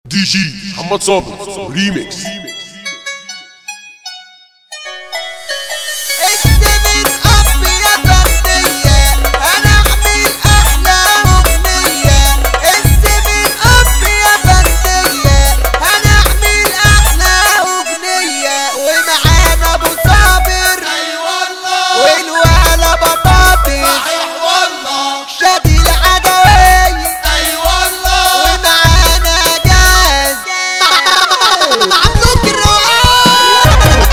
دي جي محمد صابر ريميكس اكتب الاب يا فردية انا اعمل احلى اغنية اكتب الاب يا فردية انا اعمل احلى اغنية ومعانا ابو صابر اي والله والولا بطاطس صحيح والله شادي العدوية اي والله ومعانا جاز مملوك الروقان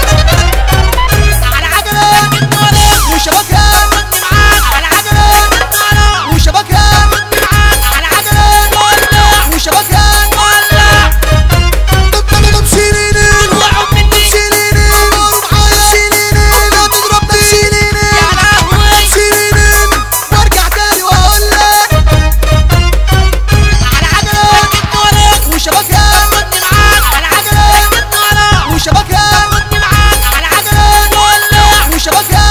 على عجلة وشبكة على عجلة وشبكة على عجلة وشبكة شيلينين شيلينين شيلينين لا تضربني شيلينين شيلينين وارجع تاني واقول لك على عجلة وشبكة على عجلة وشبكة على عجلة وشبكة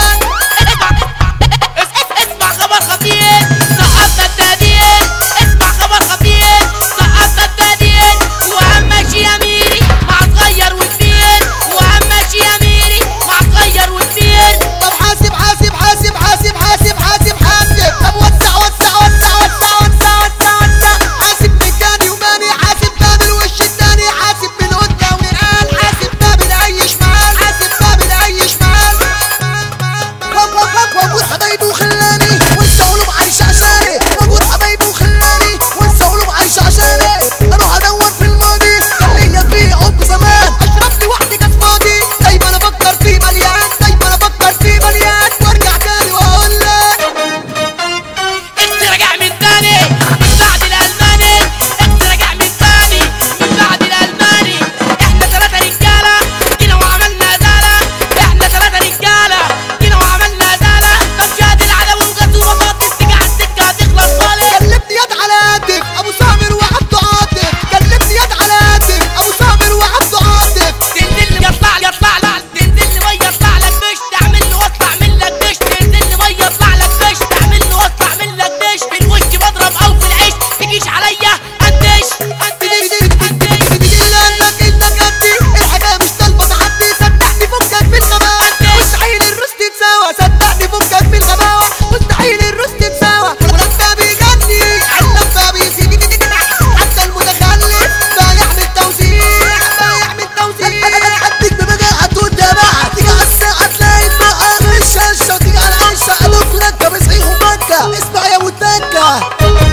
اسمع خبر خطير سقطنا التهديد اسمع خبر خطير سقطنا التهديد واهم شي اميري مع صغير وكبير واهم شي اميري مع صغير وكبير طب حاسب حاسب حاسب حاسب حاسب حاسب حاسب طب وسع وسع وسع وسع وسع وسع وسع حاسب مكاني وماني حاسب باب الوش التاني حاسب من قدام ونقال حاسب باب العي شمال حاسب باب العي شمال واب واب واب وابوس حبايبي وخلاني وانسى قلوب عايش عشاني وابوس حبايبي وخلاني وانسى قلوب عايش عشاني اروح ادور في الماضي خليني في عمق زمان اشرب لي وحدي كاس فاضي دايما افكر في مليان دايما افكر في مليان وارجع تاني واقول لك انت راجع من تاني من بعد الالماني انت راجع من تاني من بعد الالماني احنا ثلاثة رجالة جينا وعملنا زالة احنا ثلاثة رجالة جينا وعملنا زالة طب شاد العدو وجاتوا بطاطس تيجي على السكة هتخلص خالص كلمني يد على قدك ابو سامر وعبده عاطف كلمني يد على قدك ابو سامر وعبده عاطف تنزل لي يطلع لي يطلع لك تنزل لي ميه يطلع لك دش تعمل لي واطلع من لك دش تنزل لي ميه يطلع لك دش تعمل لي واطلع من لك دش في الوش بضرب او في العيش تجيش عليا قدش قدش قدش لانك انك قدي الحكايه مش طالبه تحدي صدقني فكك من الغباوه مستحيل الروس تتساوى صدقني فكك من الغباوه مستحيل الروس تتساوى ولما بيغني علما بيسيب حتى المتخلف بيعمل توزيع بيعمل توزيع اديك بمجاعة والدماعة تيجي على الساعة تلاقي البقى مش هشة تيجي على عيشة ألف لكة بصحيح ومكة اسمع يا متكة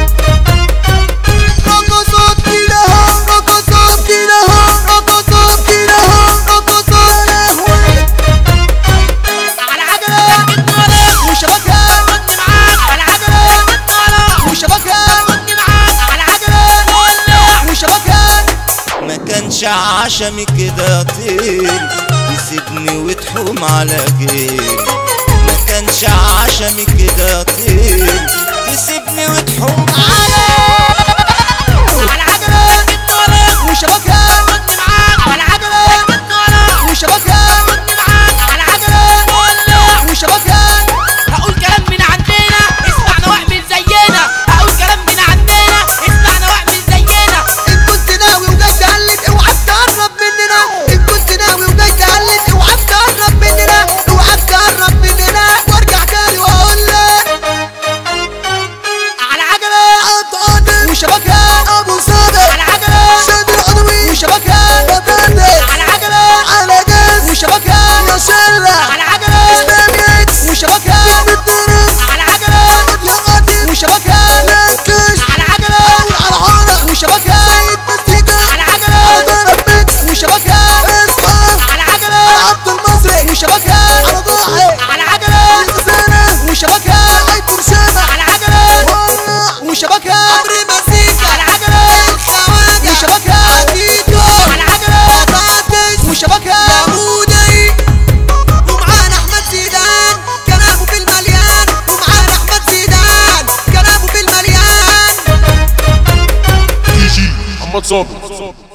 رقصات كده رقصات كده رقصات كده رقصات لهوي على عجلة وشبكة على عجلة وشبكة على عجلة وشبكة ما كانش عشمي كده طير تسيبني وتحوم على غيري ما كانش عشمي كده طير تسيبني وتحوم على عجلة وشبكة على عجلة وشبكة على عجلة وشبكة هقول كلام من عندنا اسمعنا واعمل زينا هقول كلام من عندنا اسمعنا واعمل زينا إن كنت ناوي وجاي تقلد اوعى تقرب مننا إن كنت ناوي وجاي تقلد اوعى تقرب مننا اوعى تقرب مننا وارجع تاني واقول لك على عجلة وشبكة ابو صادق على عجلة شادي العضوي وشبكة بطاطس على عجلة على جاز وشبكة يا شلة على عجلة اسلام يكس وشبكة بالدرس على عجلة يا قاتل وشبكة لانكش على عجلة على عارة وشبكة سيد مزيكا على عجلة على ضرب ميكس وشبكة اصحى على عجلة على عبد المصري وشبكة على ضاحي على عجلة الغزالة وشبكة عيد برشامة على عجلة وشبكة عمري مزيكا على عجلة الخواجة وشبكة عديدو على عجلة بطاطس وشبكة يا مودي ومعانا احمد زيدان كلامه في المليان ومعانا احمد زيدان كلامه في المليان دي جي محمد صابر